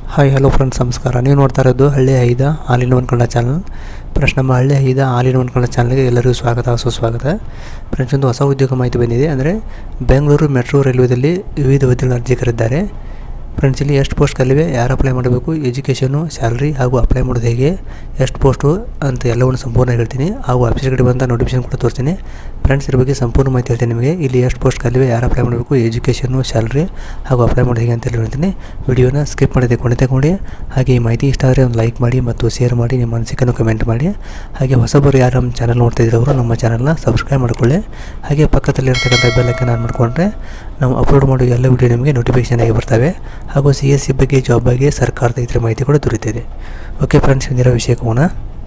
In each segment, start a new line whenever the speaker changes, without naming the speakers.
hi hello friends ನಮಸ್ಕಾರ ನೀವು ನೋಡ್ತಾ ಇರೋದು ಹಳ್ಳಿ ಐದ all in one Kannada channel friends ನಮ್ಮ ಹಳ್ಳಿ ಐದ ಆಲ್ ಇನ್ ಒನ್ ಕನ್ನಡ ಚಾನಲ್ಗೆ ಎಲ್ಲರಿಗೂ ಸ್ವಾಗತ ಸುಸ್ವಾಗತ ಫ್ರೆಂಡ್ಸ್ ಒಂದು ಹೊಸ ಉದ್ಯೋಗ ಮಾಹಿತಿ ಬಂದಿದೆ ಅಂದರೆ ಬೆಂಗಳೂರು ಮೆಟ್ರೋ ರೈಲ್ವೆದಲ್ಲಿ ವಿವಿಧ ಹುದ್ದೆಗಳ ಅರ್ಜಿ ಕರೆದಿದ್ದಾರೆ ಫ್ರೆಂಡ್ಸ್ ಇಲ್ಲಿ ಎಷ್ಟು ಪೋಸ್ಟ್ ಕಲಿವೆ ಯಾರು ಅಪ್ಲೈ ಮಾಡಬೇಕು ಎಜುಕೇಷನು ಸ್ಯಾಲ್ರಿ ಹಾಗೂ ಅಪ್ಲೈ ಮಾಡೋದು ಹೇಗೆ ಎಷ್ಟು ಪೋಸ್ಟು ಅಂತ ಎಲ್ಲವನ್ನು ಸಂಪೂರ್ಣ ಹೇಳ್ತೀನಿ ಹಾಗೂ ಆಫೀಸ್ ಕಡೆ ಬಂದ ನೋಟಿಫಿಕೇಶನ್ ಕೂಡ ತೋರಿಸ್ತೀನಿ ಫ್ರೆಂಡ್ಸ್ ಇದ್ರ ಬಗ್ಗೆ ಸಂಪೂರ್ಣ ಮಾಹಿತಿ ಹೇಳ್ತೀನಿ ನಿಮಗೆ ಇಲ್ಲಿ ಎಷ್ಟು ಪೋಸ್ಟ್ ಕಲಿವೆ ಯಾರು ಅಪ್ಲೈ ಮಾಡಬೇಕು ಎಜುಕೇಷನು ಸ್ಯಾಲ್ರಿ ಹಾಗೂ ಅಪ್ಲೈ ಮಾಡೋದು ಹೇಗೆ ಅಂತ ಹೇಳಿ ಹೇಳ್ತೀನಿ ವಿಡಿಯೋನ ಸ್ಕಿಪ್ ಮಾಡಿದೆ ಕೊನೆ ನೋಡಿ ಹಾಗೆ ಈ ಮಾಹಿತಿ ಇಷ್ಟ ಆದರೆ ಒಂದು ಲೈಕ್ ಮಾಡಿ ಮತ್ತು ಶೇರ್ ಮಾಡಿ ನಿಮ್ಮ ಅನಿಸಿಕೆಯನ್ನು ಕಮೆಂಟ್ ಮಾಡಿ ಹಾಗೆ ಹೊಸಬರು ಯಾರು ನಮ್ಮ ಚಾನಲ್ ನೋಡ್ತಾ ಇದ್ರು ಅವರು ನಮ್ಮ ಚಾನಲ್ನ ಸಬ್ಸ್ಕ್ರೈಬ್ ಮಾಡ್ಕೊಳ್ಳಿ ಹಾಗೆ ಪಕ್ಕದಲ್ಲಿ ಇರ್ತಕ್ಕಂಥ ಬೆಲ್ಲಕ್ಕೆ ಆನ್ ಮಾಡಿಕೊಂಡ್ರೆ ನಾವು ಅಪ್ಲೋಡ್ ಮಾಡೋ ಎಲ್ಲ ವಿಡಿಯೋ ನಿಮಗೆ ನೋಟಿಫಿಕೇಶನ್ ಆಗಿ ಬರ್ತವೆ ಹಾಗೂ ಸಿ ಎಸ್ ಸಿ ಬಗ್ಗೆ ಜಾಬ್ ಬಗ್ಗೆ ಸರ್ಕಾರದ ಇತರ ಮಾಹಿತಿ ಕೂಡ ದೊರೆತಿದೆ ಓಕೆ ಫ್ರೆಂಡ್ಸ್ ಇಂದಿರೋ ವಿಷಯಕ್ಕೆ ಹೋಗೋಣ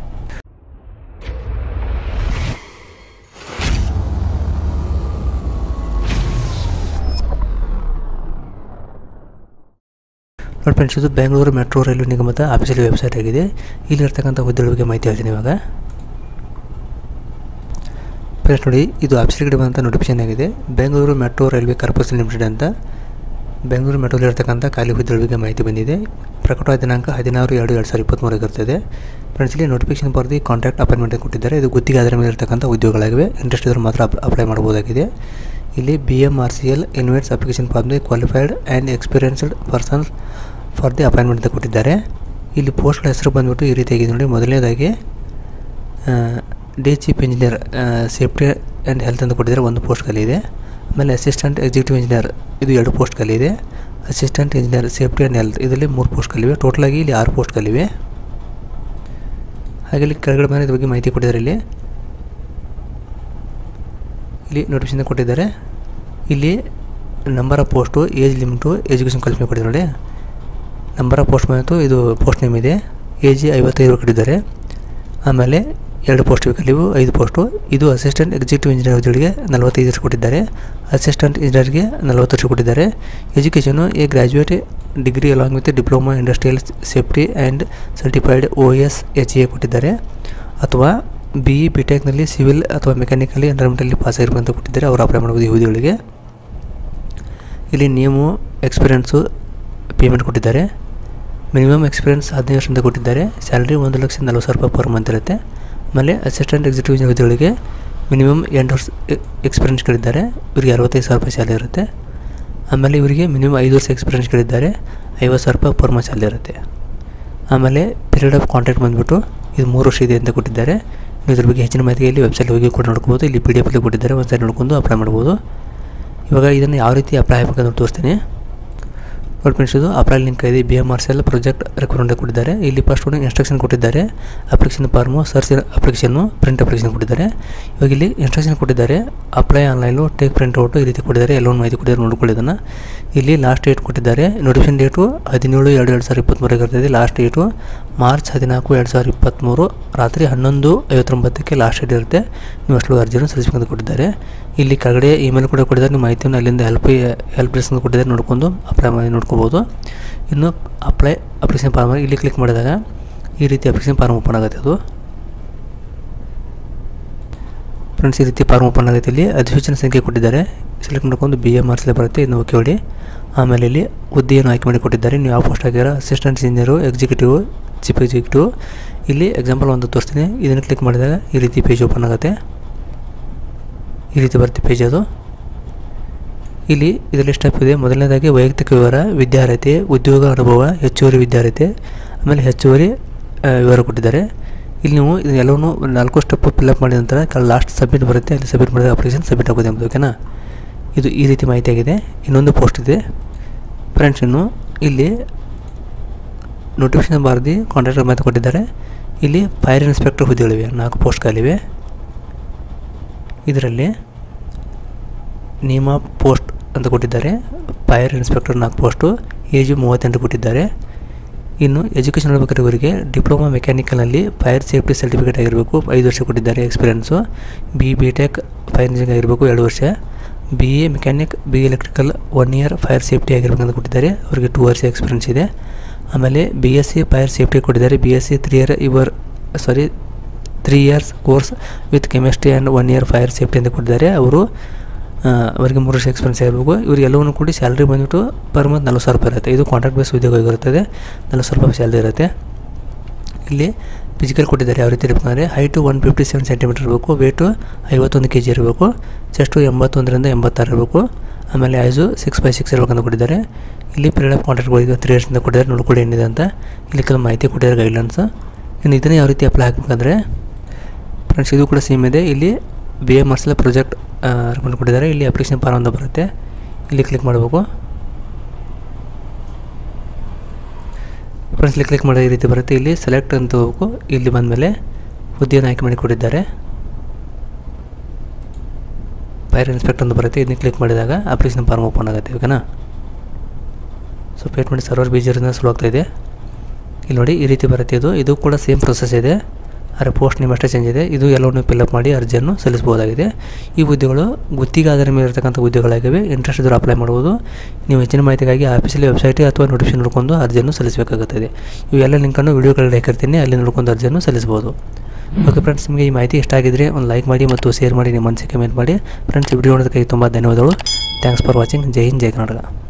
ನೋಡಿ ಫ್ರೆಂಡ್ಸ್ ಇದು ಬೆಂಗಳೂರು ಮೆಟ್ರೋ ರೈಲ್ವೆ ನಿಗಮದ ಆಫೀಸಿಯಲ್ ವೆಬ್ಸೈಟ್ ಆಗಿದೆ ಇಲ್ಲಿರ್ತಕ್ಕಂಥ ಹುದ್ದೆಗಳ ಬಗ್ಗೆ ಮಾಹಿತಿ ಹೇಳ್ತೀನಿ ಇವಾಗ ಫ್ರೆಂಡ್ಸ್ ನೋಡಿ ಇದು ಆಫೀಸಿಯಲ್ ಕಡೆ ಬಂದಂಥ ನೋಟಿಫಿಕೇಶನ್ ಆಗಿದೆ Bengaluru metro railway corporation limited ಅಂತ ಬೆಂಗಳೂರು ಮೆಟ್ರೋದಲ್ಲಿರ್ತಕ್ಕಂಥ ಖಾಲಿ ಹುದ್ದೆಗಳ ಬಗ್ಗೆ ಮಾಹಿತಿ ಬಂದಿದೆ ಪ್ರಕಟವಾದ ದಿನಾಂಕ ಹದಿನಾರು ಎರಡು ಎರಡು ಸಾವಿರದ ಇಪ್ಪತ್ತ್ಮೂರಕ್ಕೆ ಇರ್ತದೆ ಫ್ರೆಂಡ್ಸ್ ಇಲ್ಲಿ ನೋಟಿಫಿಕೇಶನ್ ಬರ್ದು ಕಾಂಟ್ರಾಕ್ಟ್ ಅಪಾಯಿಂಟ್ಮೆಂಟ್ ಕೊಟ್ಟಿದ್ದಾರೆ ಇದು ಗುತ್ತಿಗೆ ಆಧಾರ ಮೇಲೆ ಇರ್ತಕ್ಕಂಥ ಉದ್ಯೋಗಗಳಾಗಿವೆ ಇಂಟ್ರೆಸ್ಟ್ ಇದ್ರೂ ಮಾತ್ರ ಅಪ್ಲೈ ಮಾಡ್ಬೋದಾಗಿದೆ ಇಲ್ಲಿ B M R C L invites application form the qualified and experienced persons for the appointment ಅಂತ ಕೊಟ್ಟಿದ್ದಾರೆ ಇಲ್ಲಿ ಪೋಸ್ಟ್ಗಳ ಹೆಸರು ಬಂದುಬಿಟ್ಟು ಈ ರೀತಿಯಾಗಿದೆ ನೋಡಿ ಮೊದಲನೇದಾಗಿ the chief engineer safety and health ಅಂತ ಕೊಟ್ಟಿದ್ದಾರೆ ಒಂದು ಪೋಸ್ಟ್ ಖಾಲಿ ಇದೆ ಆಮೇಲೆ ಅಸಿಸ್ಟೆಂಟ್ ಎಕ್ಸಿಕ್ಯೂಟಿವ್ ಇಂಜಿನಿಯರ್ ಇದು ಎರಡು ಪೋಸ್ಟ್ ಖಾಲಿ ಇದೆ assistant engineer safety and health ಇದರಲ್ಲಿ ಮೂರು ಪೋಸ್ಟ್ ಖಾಲಿವೆ ಟೋಟಲಾಗಿ ಇಲ್ಲಿ ಆರು ಪೋಸ್ಟ್ ಖಾಲಿವೆ ಹಾಗೆ ಇಲ್ಲಿ ಕೆಳಗಡೆ ಬಂದರೆ ಇದ್ರ ಬಗ್ಗೆ ಮಾಹಿತಿ ಕೊಟ್ಟಿದ್ದಾರೆ ಇಲ್ಲಿ ಇಲ್ಲಿ ನೋಟಿಫಿಕೇಶನ್ ಕೊಟ್ಟಿದ್ದಾರೆ ಇಲ್ಲಿ number of post age limit education qualification ಕೊಟ್ಟಿದ್ದಾರೆ ನೋಡಿ ನಂಬರ್ ಆಫ್ ಪೋಸ್ಟ್ ಬಂತು ಇದು ಪೋಸ್ಟ್ ನೇಮ್ ಇದೆ ಎ ಜಿ ಐವತ್ತೈದು ಕೊಟ್ಟಿದ್ದಾರೆ ಆಮೇಲೆ ಎರಡು ಪೋಸ್ಟ್ ಕಲಿವು ಐದು ಪೋಸ್ಟು ಇದು ಅಸಿಸ್ಟೆಂಟ್ ಎಕ್ಸಿಕ್ಯೂಟಿವ್ ಇಂಜಿನಿಯರ್ ಹುದ್ದೆಗಳಿಗೆ ನಲವತ್ತೈದು ವರ್ಷ ಕೊಟ್ಟಿದ್ದಾರೆ ಅಸಿಸ್ಟೆಂಟ್ ಇಂಜಿನಿಯರ್ಗೆ ನಲವತ್ತು ವರ್ಷ ಕೊಟ್ಟಿದ್ದಾರೆ education a graduate degree along with diploma industrial safety and certified O S H A ಕೊಟ್ಟಿದ್ದಾರೆ ಅಥವಾ ಬಿ ಇ ಬಿ ಟೆಕ್ನಲ್ಲಿ ಸಿವಿಲ್ ಅಥವಾ ಮೆಕ್ಯಾನಿಕಲಿ ಎನ್ವೈರ್ಮೆಂಟಲ್ಲಿ ಪಾಸ್ ಆಗಿರ್ಬೇಕು ಅಂತ ಕೊಟ್ಟಿದ್ದಾರೆ ಅವರು ಅಪ್ಲೈ ಮಾಡ್ಬೋದು ಈ ಹುದ್ದೆಗಳಿಗೆ ಇಲ್ಲಿ ನೀವು ಎಕ್ಸ್ಪೀರಿಯೆನ್ಸು ಪೇಮೆಂಟ್ ಕೊಟ್ಟಿದ್ದಾರೆ ಮಿನಿಮಮ್ ಎಕ್ಸ್ಪೀರಿಯೆನ್ಸ್ ಹದಿನೈದು ವರ್ಷದಿಂದ ಕೊಟ್ಟಿದ್ದಾರೆ ಸ್ಯಾಲ್ರಿ ಒಂದು ಲಕ್ಷ ನಲ್ವತ್ತು ಸಾವಿರ ರೂಪಾಯಿ ಪರ್ ಮಂತ್ ಇರುತ್ತೆ ಆಮೇಲೆ ಅಸಿಸ್ಟೆಂಟ್ ಎಕ್ಸಿಕ್ಯೂಟಿವ್ ಹುದ್ದೆಗಳಿಗೆ ಮಿನಿಮಮ್ ಎಂಟು ವರ್ಷ ಎಕ್ಸ್ಪೀರಿಯೆನ್ಸ್ ಕೇಳಿದ್ದಾರೆ ಇವರಿಗೆ ಅರವತ್ತೈದು ಸಾವಿರ ರೂಪಾಯಿ ಸ್ಯಾಲರಿ ಇರುತ್ತೆ ಆಮೇಲೆ ಇವರಿಗೆ ಮಿನಿಮಮ್ ಐದು ವರ್ಷ ಎಕ್ಸ್ಪೀರಿಯೆನ್ಸ್ ಕೇಳಿದ್ದಾರೆ ಐವತ್ತು ಸಾವಿರ ರೂಪಾಯಿ ಪರ್ ಮಂತ್ ಸ್ಯಾಲರಿ ಇರುತ್ತೆ ಆಮೇಲೆ ಪೀರಿಯಡ್ ಆಫ್ ಕಾಂಟ್ರಾಕ್ಟ್ ಬಂದುಬಿಟ್ಟು ಇದು ಮೂರು ವರ್ಷ ಇದೆ ಅಂತ ಕೊಟ್ಟಿದ್ದಾರೆ ನೀವು ಇದ್ರ ಬಗ್ಗೆ ಹೆಚ್ಚಿನ ಮಾಹಿತಿಯಲ್ಲಿ ವೆಬ್ಸೈಟ್ ಹೋಗಿ ಕೂಡ ನೋಡ್ಕೋಬೋದು ಇಲ್ಲಿ ಪಿ ಡಿ ಎಫಲ್ಲಿ ಕೊಟ್ಟಿದ್ದಾರೆ ಒಂದು ಸೈಡ್ ನೋಡ್ಕೊಂಡು ಅಪ್ಲೈ ಮಾಡ್ಬೋದು ಇವಾಗ ಇದನ್ನು ಯಾವ ರೀತಿ ಅಪ್ಲೈ ಆಗಬೇಕಂತ ತೋರಿಸ್ತೀನಿ ನೋಡಿ ಫ್ರೆಂಡ್ಸ್ ಇದು ಅಪ್ಲೈ ಲಿಂಕ್ ಇದೆ B M R C L project requirement ಕೊಟ್ಟಿದ್ದಾರೆ ಇಲ್ಲಿ ಫಸ್ಟ್ ಒಂದು ಇನ್ಸ್ಟ್ರಕ್ಷನ್ ಕೊಟ್ಟಿದ್ದಾರೆ ಅಪ್ಲಿಕೇಶನ್ ಫಾರ್ಮು ಸರ್ಚ್ ಅಪ್ಲಿಕೇಶನ್ನು ಪ್ರಿಂಟ್ ಅಪ್ಲಿಕೇಶನ್ ಕೊಟ್ಟಿದ್ದಾರೆ ಇವಾಗ ಇಲ್ಲಿ ಇನ್ಸ್ಟ್ರಕ್ಷನ್ ಕೊಟ್ಟಿದ್ದಾರೆ apply online take print out ಈ ರೀತಿ ಕೊಟ್ಟಿದ್ದಾರೆ ಎಲ್ಲೊಂದು ಮಾಹಿತಿ ಕೊಟ್ಟಿದ್ದಾರೆ ನೋಡ್ಕೊಳ್ಳಿ ಇದನ್ನು ಇಲ್ಲಿ ಲಾಸ್ಟ್ ಡೇಟ್ ಕೊಟ್ಟಿದ್ದಾರೆ ನೋಟಿಫಿಕೇಶನ್ ಡೇಟು ಹದಿನೇಳು ಎರಡು ಎರಡು ಸಾವಿರದ ಇಪ್ಪತ್ತ್ಮೂರಕ್ಕೆ ಇರ್ತದೆ ಲಾಸ್ಟ್ ಡೇಟು ಮಾರ್ಚ್ ಹದಿನಾಲ್ಕು ಎರಡು ಸಾವಿರದ ಇಪ್ಪತ್ತ್ಮೂರು ರಾತ್ರಿ ಹನ್ನೊಂದು ಐವತ್ತೊಂಬತ್ತಕ್ಕೆ ಲಾಸ್ಟ್ ಡೇಟ್ ಇರುತ್ತೆ ನೀವು ಅಷ್ಟು ಅರ್ಜಿಯನ್ನು ಸಲ್ಲಿಸಬೇಕಂತ ಕೊಟ್ಟಿದ್ದಾರೆ ಇಲ್ಲಿ ಕೆಳಗಡೆ ಇಮೇಲ್ ಕೂಡ ಕೊಟ್ಟಿದ್ದಾರೆ ನಿಮ್ಮ ಮಾಹಿತಿಯನ್ನು ಅಲ್ಲಿಂದ ಹೆಲ್ಪ್ ಹೆಲ್ಪ್ ಡೆಸ್ಕ್ ಕೊಟ್ಟಿದ್ದಾರೆ ನೋಡ್ಕೊಂಡು ಅಪ್ಲೈ ಮಾಡಿ ನೋಡ್ಕೋಬೋದು ಇನ್ನು ಅಪ್ಲೈ ಅಪ್ಲಿಕೇಶನ್ ಫಾರ್ಮ್ ಇಲ್ಲಿ ಕ್ಲಿಕ್ ಮಾಡಿದಾಗ ಈ ರೀತಿ ಅಪ್ಲಿಕೇಶನ್ ಫಾರ್ಮ್ ಓಪನ್ ಆಗುತ್ತೆ ಅದು ಫ್ರೆಂಡ್ಸ್ ಈ ರೀತಿ ಫಾರ್ಮ್ ಓಪನ್ ಆಗುತ್ತೆ ಇಲ್ಲಿ ಅಧಿಸೂಚನೆ ಸಂಖ್ಯೆ ಕೊಟ್ಟಿದ್ದಾರೆ ಸೆಲೆಕ್ಟ್ ಮಾಡ್ಕೊಂಡು ಬಿ ಎಮ್ ಆರ್ಸಲ್ಲಿ ಬರುತ್ತೆ ಇನ್ನು ಓಕೆ ಹೊಡಿ ಆಮೇಲೆ ಇಲ್ಲಿ ಹುದ್ದೆಯನ್ನು ಆಯ್ಕೆ ಮಾಡಿ ಕೊಟ್ಟಿದ್ದಾರೆ ನೀವು ಯಾವ ಪೋಸ್ಟ್ ಆಗಿರೋ assistant engineer executive chief executive ಇಲ್ಲಿ ಎಕ್ಸಾಂಪಲ್ ಒಂದು ತೋರಿಸ್ತೀನಿ ಇದನ್ನು ಕ್ಲಿಕ್ ಮಾಡಿದಾಗ ಈ ರೀತಿ ಪೇಜ್ ಓಪನ್ ಆಗುತ್ತೆ ಈ ರೀತಿ ಬರುತ್ತೆ ಪೇಜ್ ಅದು ಇಲ್ಲಿ ಇದರಲ್ಲಿ ಸ್ಟೆಪ್ ಇದೆ ಮೊದಲನೇದಾಗಿ ವೈಯಕ್ತಿಕ ವಿವರ ವಿದ್ಯಾರ್ಹತೆ ಉದ್ಯೋಗ ಅನುಭವ ಹೆಚ್ಚುವರಿ ವಿದ್ಯಾರ್ಹತೆ ಆಮೇಲೆ ಹೆಚ್ಚುವರಿ ವಿವರ ಕೊಟ್ಟಿದ್ದಾರೆ ಇಲ್ಲಿ ನೀವು ಎಲ್ಲವನ್ನೂ ನಾಲ್ಕು ಸ್ಟೆಪ್ ಫಿಲ್ಅಪ್ ಮಾಡಿದ ನಂತರ ಲಾಸ್ಟ್ ಸಬ್ಮಿಟ್ ಬರುತ್ತೆ ಅಲ್ಲಿ ಸಬ್ಮಿಟ್ ಮಾಡಿದ ಅಪ್ಲಿಕೇಶನ್ ಸಬ್ಮಿಟ್ ಆಗೋದು ಎಂಬುದು ಓಕೆನಾ ಇದು ಈ ರೀತಿ ಮಾಹಿತಿ ಆಗಿದೆ ಇನ್ನೊಂದು ಪೋಸ್ಟ್ ಇದೆ ಫ್ರೆಂಡ್ಸ್ ಇನ್ನು ಇಲ್ಲಿ ನೋಟಿಫಿಕೇಶನ್ ಬಾರ್ದು ಕಾಂಟ್ರಾಕ್ಟರ್ ಮಾಹಿತಿ ಕೊಟ್ಟಿದ್ದಾರೆ ಇಲ್ಲಿ ಫೈರ್ ಇನ್ಸ್ಪೆಕ್ಟರ್ ಹುದ್ದೆಗಳಿವೆ ನಾಲ್ಕು ಪೋಸ್ಟ್ ಖಾಲಿವೆ ಇದರಲ್ಲಿ ನಿಯಮ ಪೋಸ್ಟ್ ಅಂತ ಕೊಟ್ಟಿದ್ದಾರೆ ಫೈರ್ ಇನ್ಸ್ಪೆಕ್ಟರ್ ನಾಲ್ಕು ಪೋಸ್ಟು ಏಜು ಮೂವತ್ತೆಂಟು ಕೊಟ್ಟಿದ್ದಾರೆ ಇನ್ನು ಎಜುಕೇಷನ್ ನೋಡ್ಬೇಕಾದ್ರೆ ಇವರಿಗೆ ಡಿಪ್ಲೊಮಾ ಮೆಕ್ಯಾನಿಕಲ್ನಲ್ಲಿ ಫೈರ್ ಸೇಫ್ಟಿ ಸರ್ಟಿಫಿಕೇಟ್ ಆಗಿರಬೇಕು ಐದು ವರ್ಷ ಕೊಟ್ಟಿದ್ದಾರೆ experience B B tech fire engineer ಆಗಿರಬೇಕು ಎರಡು ವರ್ಷ B A mechanic B electrical one year fire safety ಆಗಿರ್ಬೇಕಂತ ಕೊಟ್ಟಿದ್ದಾರೆ ಅವರಿಗೆ ಟೂ ವರ್ಷ ಎಕ್ಸ್ಪೀರಿಯೆನ್ಸ್ ಇದೆ ಆಮೇಲೆ B S C fire safety ಕೊಟ್ಟಿದ್ದಾರೆ B S C three year ಇವರ್ sorry three years course with chemistry and one year fire safety ಅಂತ ಕೊಟ್ಟಿದ್ದಾರೆ ಅವರು ಅವರಿಗೆ ಮೂರು ವರ್ಷ ಎಕ್ಸ್ಪೀರಿಯನ್ಸ್ ಆಗಿರಬೇಕು ಇವರಿಗೆಲ್ಲವನ್ನು ಕೂಡಿ ಸ್ಯಾಲ್ರಿ ಬಂದ್ಬಿಟ್ಟು ಪರ್ ಮಂತ್ ನಲ್ವತ್ತು ಸಾವಿರ ರೂಪಾಯಿ ಇರುತ್ತೆ ಇದು ಕಾಂಟ್ರಾಕ್ಟ್ ಬೇಸ್ ಉದ್ಯೋಗ ಆಗಿರುತ್ತದೆ ನಲ್ವತ್ತು ಸಾವಿರ ರೂಪಾಯಿ ಸ್ಯಾಲ್ರಿ ಇರುತ್ತೆ ಇಲ್ಲಿ ಫಿಸಿಕಲ್ ಕೊಟ್ಟಿದ್ದಾರೆ ಯಾವ ರೀತಿ ಇರಬೇಕಂದ್ರೆ height one fifty seven centimeter ಇರಬೇಕು ವೇಟು ಐವತ್ತೊಂದು ಕೆ ಜಿ ಇರಬೇಕು ಚೆಸ್ಟು ಎಂಬತ್ತೊಂದರಿಂದ ಎಂಬತ್ತಾರು ಇರಬೇಕು ಆಮೇಲೆ ಐಸು ಸಿಕ್ಸ್ ಬೈ ಸಿಕ್ಸ್ ಇರಬೇಕಂತ ಕೊಟ್ಟಿದ್ದಾರೆ ಇಲ್ಲಿ ಪೀರಿಯಡ್ ಆಫ್ ಕಾಂಟ್ರಾಕ್ಟ್ಗಳಿಗೆ ತ್ರೀ ಇಯರ್ಸಿಂದ ಕೊಟ್ಟಿದ್ದಾರೆ ನೋಡ್ಕೊಳ್ಳಿ ಏನಿದೆ ಅಂತ ಇಲ್ಲಿ ಕೆಲವು ಮಾಹಿತಿ ಕೊಟ್ಟಿದ್ದಾರೆ ಗೈಡ್ಲೈನ್ಸ್ ಇನ್ನು ಇದನ್ನೇ ಯಾವ ರೀತಿ ಅಪ್ಲೈ ಹಾಕಬೇಕಂದ್ರೆ ಫ್ರೆಂಡ್ಸ್ ಇದು ಕೂಡ ಸೇಮ್ ಇದೆ ಇಲ್ಲಿ ಬಿ ಎ ಮಾರ್ಕ್ಸಲ್ಲಿ ಪ್ರಾಜೆಕ್ಟ್ ರೆಕಮೆಂಡ್ ಕೊಟ್ಟಿದ್ದಾರೆ ಇಲ್ಲಿ ಅಪ್ಲಿಕೇಶನ್ ಫಾರ್ಮ್ ಅಂತ ಬರುತ್ತೆ ಇಲ್ಲಿ ಕ್ಲಿಕ್ ಮಾಡಬೇಕು ಫ್ರೆಂಡ್ಸ್ ಇಲ್ಲಿ ಕ್ಲಿಕ್ ಮಾಡೋ ಈ ರೀತಿ ಬರುತ್ತೆ ಇಲ್ಲಿ ಸೆಲೆಕ್ಟ್ ಅಂತ ಹೋಗ್ಬೇಕು ಇಲ್ಲಿ ಬಂದಮೇಲೆ ಹುದ್ದೆಯನ್ನು ಆಯ್ಕೆ ಮಾಡಿ ಕೊಟ್ಟಿದ್ದಾರೆ ಫೈರ್ ಇನ್ಸ್ಪೆಕ್ಟ್ ಅಂತ ಬರುತ್ತೆ ಇದನ್ನ ಕ್ಲಿಕ್ ಮಾಡಿದಾಗ ಅಪ್ಲಿಕೇಶನ್ ಫಾರ್ಮ್ ಓಪನ್ ಆಗುತ್ತೆ ಓಕೆನಾ ಸೊ ಪೇಟ್ ಮಾಡಿ ಸರ್ವರ್ ಬೀಜರಿಂದ ಸ್ಲೋ ಆಗ್ತಾ ಇದೆ ಇಲ್ಲಿ ನೋಡಿ ಈ ರೀತಿ ಬರುತ್ತೆ ಇದು ಇದು ಕೂಡ ಸೇಮ್ ಪ್ರೊಸೆಸ್ ಇದೆ ಆದರೆ ಪೋಸ್ಟ್ ನೇಮ್ ಅಷ್ಟೇ ಚೇಂಜ್ ಇದೆ ಇದು ಎಲ್ಲವನ್ನು ಫಿಲ್ಅಪ್ ಮಾಡಿ ಅರ್ಜಿಯನ್ನು ಸಲ್ಲಿಸಬಹುದಾಗಿದೆ ಈ ಹುದ್ದೆಗಳು ಗುತ್ತಿಗೆ ಆಧಾರ ಮೇಲೆ ಇರತಕ್ಕಂಥ ಹುದ್ದೆಗಳಾಗಿವೆ ಇಂಟ್ರೆಸ್ಟ್ ಇದ್ದರೂ ಅಪ್ಲೈ ಮಾಡ್ಬೋದು ನೀವು ಹೆಚ್ಚಿನ ಮಾಹಿತಿಗಾಗಿ ಆಫೀಸಲ್ಲಿ ವೆಬ್ಸೈಟ್ ಅಥವಾ ನೋಟಿಫಿಕೇಶನ್ ನೋಡ್ಕೊಂಡು ಅರ್ಜಿಯನ್ನು ಸಲ್ಲಿಸಬೇಕಾಗುತ್ತದೆ ಇವೆಲ್ಲ ಲಿಂಕನ್ನು ವೀಡಿಯೋಗಳಲ್ಲಿ ಹಾಕಿರ್ತೀನಿ ಅಲ್ಲಿ ನೋಡ್ಕೊಂಡು ಅರ್ಜಿಯನ್ನು ಸಲ್ಲಿಸಬಹುದು ಓಕೆ ಫ್ರೆಂಡ್ಸ್ ನಿಮಗೆ ಈ ಮಾಹಿತಿ ಇಷ್ಟ ಆಗಿದ್ರೆ ಒಂದು ಲೈಕ್ ಮಾಡಿ ಮತ್ತು ಶೇರ್ ಮಾಡಿ ನಿಮ್ಮ ಮನಸ್ಸಿಗೆ ಕಮೆಂಟ್ ಮಾಡಿ ಫ್ರೆಂಡ್ಸ್ ಈ ವಿಡಿಯೋ ನೋಡೋದಕ್ಕೆ ತುಂಬ ಧನ್ಯವಾದಗಳು ಥ್ಯಾಂಕ್ಸ್ ಫಾರ್ ವಾಚಿಂಗ್ ಜೈ ಹಿಂದ್ ಜೈ ಕರ್ನಾಟಕ